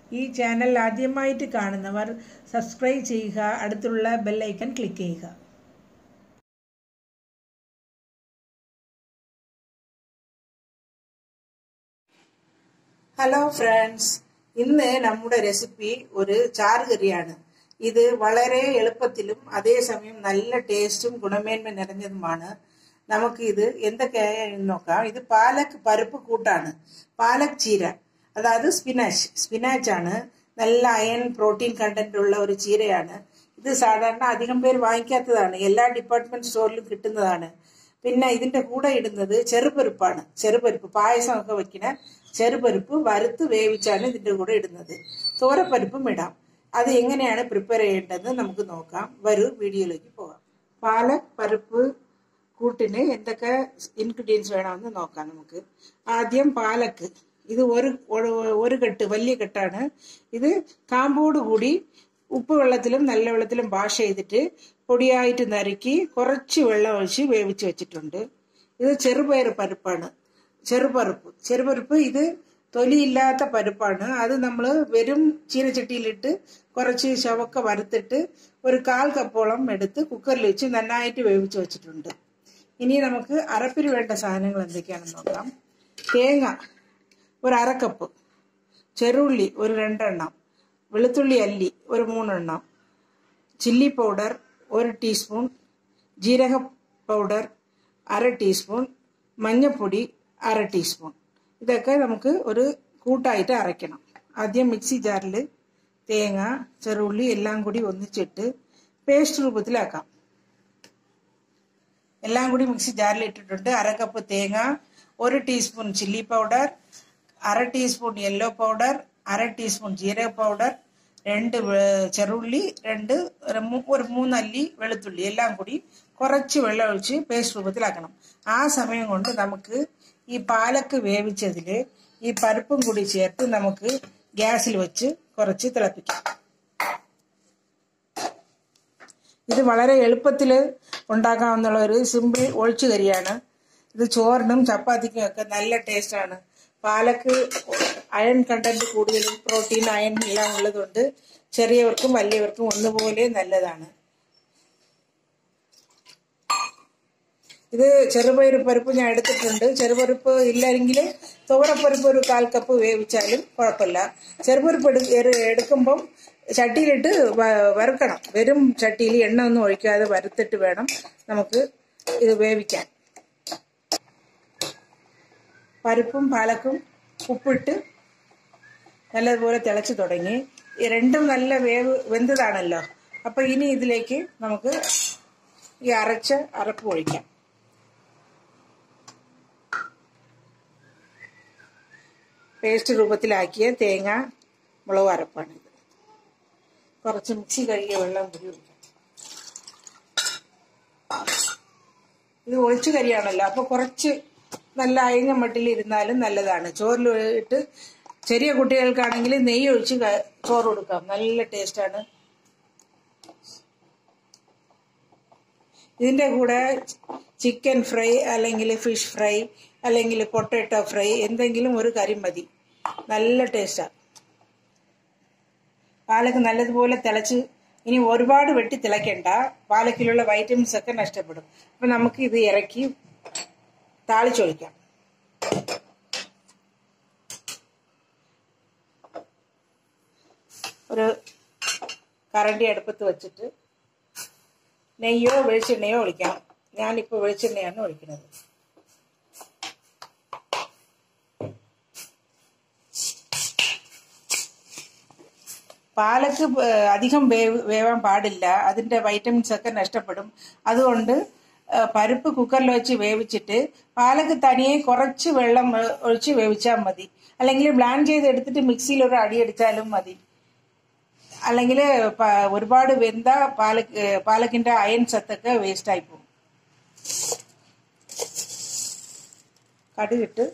ഈ ചാനൽ ആദ്യമായിട്ട് കാണുന്നവർ സബ്സ്ക്രൈബ് ചെയ്യുക അടുത്തുള്ള ബെല്ലൈക്കൺ ക്ലിക്ക് ചെയ്യുക ഹലോ ഫ്രണ്ട്സ് ഇന്ന് നമ്മുടെ റെസിപ്പി ഒരു ചാറുകറിയാണ് ഇത് വളരെ എളുപ്പത്തിലും അതേസമയം നല്ല ടേസ്റ്റും ഗുണമേന്മ നിറഞ്ഞതുമാണ് നമുക്ക് ഇത് എന്തൊക്കെയാണെന്ന് നോക്കാം ഇത് പാലക് പരിപ്പ് കൂട്ടാണ് പാലക് ചീര അതായത് സ്പിനാച്ച് സ്പിനാച്ച് ആണ് നല്ല അയൺ പ്രോട്ടീൻ കണ്ടന്റ് ഉള്ള ഒരു ചീരയാണ് ഇത് സാധാരണ അധികം പേര് വാങ്ങിക്കാത്തതാണ് എല്ലാ ഡിപ്പാർട്ട്മെന്റ് സ്റ്റോറിലും കിട്ടുന്നതാണ് പിന്നെ ഇതിന്റെ കൂടെ ഇടുന്നത് ചെറുപരിപ്പാണ് ചെറുപരിപ്പ് പായസമൊക്കെ വെക്കുന്ന ചെറുപരിപ്പ് വറുത്ത് വേവിച്ചാണ് ഇതിന്റെ കൂടെ ഇടുന്നത് തോരപ്പരിപ്പും ഇടാം അത് എങ്ങനെയാണ് പ്രിപ്പയർ ചെയ്യേണ്ടതെന്ന് നമുക്ക് നോക്കാം വരൂ വീഡിയോയിലേക്ക് പോകാം പാലക് പരിപ്പ് കൂട്ടിന് എന്തൊക്കെ ഇൻഗ്രീഡിയൻസ് വേണമെന്ന് നോക്കാം നമുക്ക് ആദ്യം പാലക്ക് ഇത് ഒരു ഒരു കെട്ട് വലിയ കെട്ടാണ് ഇത് കാമ്പോട് കൂടി ഉപ്പ് വെള്ളത്തിലും നല്ല വെള്ളത്തിലും വാഷ് ചെയ്തിട്ട് പൊടിയായിട്ട് നറുക്കി കുറച്ച് വെള്ളം ഒഴിച്ച് വേവിച്ച് വെച്ചിട്ടുണ്ട് ഇത് ചെറുപയർ പരിപ്പാണ് ചെറുപരിപ്പ് ചെറുപരിപ്പ് ഇത് തൊലിയില്ലാത്ത പരിപ്പാണ് അത് നമ്മൾ വെറും ചീനച്ചട്ടിയിലിട്ട് കുറച്ച് ശവക്ക വറുത്തിട്ട് ഒരു കാൽ കപ്പോളം എടുത്ത് കുക്കറിൽ വെച്ച് നന്നായിട്ട് വേവിച്ച് വെച്ചിട്ടുണ്ട് ഇനി നമുക്ക് അരപ്പിന് വേണ്ട സാധനങ്ങൾ എന്തൊക്കെയാണെന്ന് നോക്കാം തേങ്ങ ഒരു അരക്കപ്പ് ചെറുള്ളി ഒരു രണ്ടെണ്ണം വെളുത്തുള്ളി അല്ലി ഒരു മൂന്നെണ്ണം ചില്ലി പൗഡർ ഒരു ടീസ്പൂൺ ജീരക പൗഡർ അര ടീസ്പൂൺ മഞ്ഞൾപ്പൊടി അര ടീസ്പൂൺ ഇതൊക്കെ നമുക്ക് ഒരു കൂട്ടായിട്ട് അരയ്ക്കണം ആദ്യം മിക്സി ജാറിൽ തേങ്ങ ചെറുള്ളി എല്ലാം കൂടി ഒന്നിച്ചിട്ട് പേസ്റ്റ് രൂപത്തിലാക്കാം എല്ലാം കൂടി മിക്സി ജാറിൽ ഇട്ടിട്ടുണ്ട് അര കപ്പ് തേങ്ങ ഒരു ടീസ്പൂൺ ചില്ലി പൗഡർ അര ടീസ്പൂൺ യെല്ലോ പൗഡർ അര ടീസ്പൂൺ ജീരക പൗഡർ രണ്ട് ചെറുള്ളി രണ്ട് ഒരു മൂന്നല്ലി വെളുത്തുള്ളി എല്ലാം കൂടി കുറച്ച് വെള്ളം ഒഴിച്ച് പേസ്റ്റ് രൂപത്തിലാക്കണം ആ സമയം കൊണ്ട് നമുക്ക് ഈ പാലക്ക് വേവിച്ചതിൽ ഈ പരിപ്പും കൂടി ചേർത്ത് നമുക്ക് ഗ്യാസിൽ വെച്ച് കുറച്ച് തിളപ്പിക്കാം ഇത് വളരെ എളുപ്പത്തിൽ ഉണ്ടാക്കാവുന്ന ഒരു സിമ്പിൾ ഒഴിച്ചു കറിയാണ് ഇത് ചോറിനും ചപ്പാത്തിക്കും ഒക്കെ നല്ല ടേസ്റ്റാണ് പാലക്ക് അയൺ കണ്ടന്റ് കൂടുതലും പ്രോട്ടീൻ അയൺ എല്ലാം ഉള്ളതുകൊണ്ട് ചെറിയവർക്കും വലിയവർക്കും ഒന്നുപോലെ നല്ലതാണ് ഇത് ചെറുപയർ പരിപ്പ് ഞാൻ എടുത്തിട്ടുണ്ട് ചെറുപരിപ്പ് ഇല്ലെങ്കിൽ തുവരപ്പരിപ്പ് ഒരു കാൽ കപ്പ് വേവിച്ചാലും കുഴപ്പമില്ല ചെറുപരിപ്പ് എടു എടുക്കുമ്പം ചട്ടിയിലിട്ട് വറുക്കണം വെറും ചട്ടിയിൽ എണ്ണ ഒന്നും ഒഴിക്കാതെ വറുത്തിട്ട് വേണം നമുക്ക് ഇത് വേവിക്കാൻ പരിപ്പും പാലക്കും ഉപ്പിട്ട് നല്ലതുപോലെ തിളച്ച് തുടങ്ങി രണ്ടും നല്ല വേവ് വെന്തതാണല്ലോ അപ്പൊ ഇനി ഇതിലേക്ക് നമുക്ക് ഈ അരച്ച അരപ്പ് ഒഴിക്കാം പേസ്റ്റ് രൂപത്തിലാക്കിയ തേങ്ങ മുളക് അരപ്പാണിത് കുറച്ച് മിക്സി കഴുകിയ വെള്ളം കൂടി ഒഴിക്കാം ഇത് ഒഴിച്ചു കരിയാണല്ലോ അപ്പൊ കുറച്ച് നല്ല അയഞ്ഞ മട്ടിൽ ഇരുന്നാലും നല്ലതാണ് ചോറിൽ ഇട്ട് ചെറിയ കുട്ടികൾക്കാണെങ്കിൽ നെയ്യ് ഒഴിച്ച് ചോറ് കൊടുക്കാം നല്ല ടേസ്റ്റാണ് ഇതിന്റെ കൂടെ ചിക്കൻ ഫ്രൈ അല്ലെങ്കിൽ ഫിഷ് ഫ്രൈ അല്ലെങ്കിൽ പൊട്ടാറ്റോ ഫ്രൈ എന്തെങ്കിലും ഒരു കറി മതി നല്ല ടേസ്റ്റാണ് പാലക്ക് നല്ലതുപോലെ തിളച്ച് ഇനി ഒരുപാട് വെട്ടി തിളയ്ക്കണ്ട പാലക്കിലുള്ള വൈറ്റമിൻസ് ഒക്കെ നഷ്ടപ്പെടും അപ്പൊ നമുക്ക് ഇത് ഇറക്കി താളിച്ചൊഴിക്കാം ഒരു കറണ്ടി അടുപ്പത്ത് വെച്ചിട്ട് നെയ്യോ വെളിച്ചെണ്ണയോ ഒഴിക്കാം ഞാനിപ്പോൾ വെളിച്ചെണ്ണയാണ് ഒഴിക്കുന്നത് പാലക്ക് അധികം വേവ് വേവാൻ പാടില്ല അതിന്റെ വൈറ്റമിൻസ് ഒക്കെ നഷ്ടപ്പെടും അതുകൊണ്ട് പരിപ്പ് കുക്കറിൽ വെച്ച് വേവിച്ചിട്ട് പാലക്ക് തനിയെ കുറച്ച് വെള്ളം ഒഴിച്ച് വേവിച്ചാൽ മതി അല്ലെങ്കിൽ ബ്ലാൻ ചെയ്ത് എടുത്തിട്ട് മിക്സിയിൽ ഒരു അടി അടിച്ചാലും മതി അല്ലെങ്കിൽ ഒരുപാട് വെന്ത പാലക്ക് പാലക്കിന്റെ അയൺ സത്തൊക്കെ വേസ്റ്റ് ആയി പോകും കടുകിട്ട്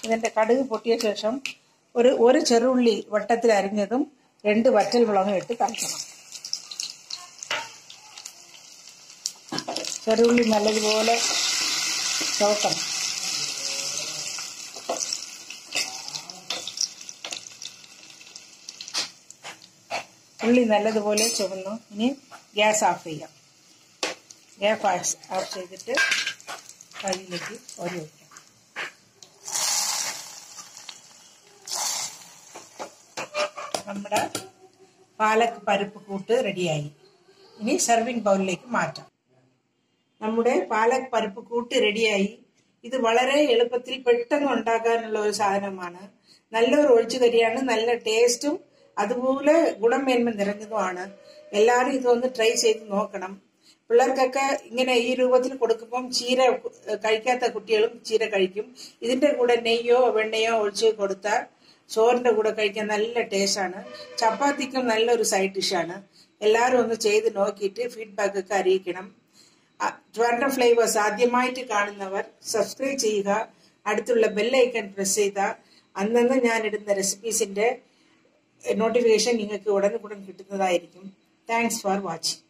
ഇതിൻ്റെ കടുക് പൊട്ടിയ ശേഷം ഒരു ഒരു ചെറുള്ളി വട്ടത്തിൽ അരിഞ്ഞതും രണ്ട് വറ്റൽ മുളകും ഇട്ട് കഴിക്കണം ചെറുള്ളി നല്ലതുപോലെ ചുവക്കണം ഉള്ളി നല്ലതുപോലെ ചുവന്നു ഇനി ഗ്യാസ് ഓഫ് ചെയ്യാം ഗ്യാസ് ഓഫ് ചെയ്തിട്ട് കയ്യിലേക്ക് ഒരു വയ്ക്കാം നമ്മുടെ പാലക്ക് പരിപ്പ് കൂട്ട് റെഡിയായി ഇനി സെർവിങ് ബൗളിലേക്ക് മാറ്റാം നമ്മുടെ പാലക് പരിപ്പ് കൂട്ട് റെഡിയായി ഇത് വളരെ എളുപ്പത്തിൽ പെട്ടെന്ന് ഉണ്ടാക്കാനുള്ള ഒരു സാധനമാണ് നല്ലൊരു ഒഴിച്ചുകറിയാണ് നല്ല ടേസ്റ്റും അതുപോലെ ഗുണമേന്മ നിറഞ്ഞതുമാണ് എല്ലാവരും ഇതൊന്ന് ട്രൈ ചെയ്ത് നോക്കണം പിള്ളേർക്കൊക്കെ ഇങ്ങനെ ഈ രൂപത്തിൽ കൊടുക്കുമ്പം ചീര കഴിക്കാത്ത കുട്ടികളും ചീര കഴിക്കും ഇതിന്റെ കൂടെ നെയ്യോ വെണ്ണയോ ഒഴിച്ച് കൊടുത്താൽ ചോറിന്റെ കൂടെ കഴിക്കാൻ നല്ല ടേസ്റ്റാണ് ചപ്പാത്തിക്കും നല്ലൊരു സൈഡ് ഡിഷാണ് എല്ലാവരും ഒന്ന് ചെയ്ത് നോക്കിയിട്ട് ഫീഡ്ബാക്ക് ഒക്കെ അറിയിക്കണം ട്വാൻഡം ഫ്ലേവേഴ്സ് ആദ്യമായിട്ട് കാണുന്നവർ സബ്സ്ക്രൈബ് ചെയ്യുക അടുത്തുള്ള ബെല്ലൈക്കൺ പ്രസ് ചെയ്താൽ അന്നന്ന് ഞാൻ ഇടുന്ന റെസിപ്പീസിന്റെ നോട്ടിഫിക്കേഷൻ നിങ്ങൾക്ക് ഉടൻ ഉടൻ കിട്ടുന്നതായിരിക്കും താങ്ക്സ് ഫോർ വാച്ചിങ്